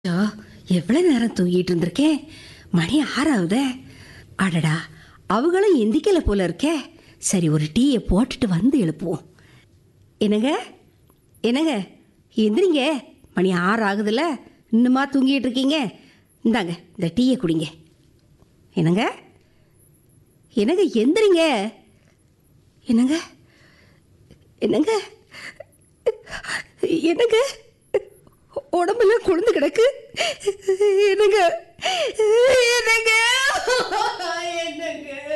ஐயோ, எவ்வளவு நேரம் தூங்கிட்டு இருந்திருக்கேன் மணி ஆறாவதே அடடா அவங்களும் எந்திக்கல போல இருக்கே சரி ஒரு டீயை போட்டுட்டு வந்து எழுப்புவோம் என்னங்க என்னங்க எந்திரிங்க மணி ஆறு ஆகுதுல்ல இன்னுமா தூங்கிட்டு இருக்கீங்க இந்தாங்க இந்த டீயை குடிங்க என்னங்க என்னங்க எந்திரிங்க என்னங்க என்னங்க என்னங்க உடம்பெல்லாம் குளிர்ந்து கிடக்கு என்னங்க என்னங்க என்னங்க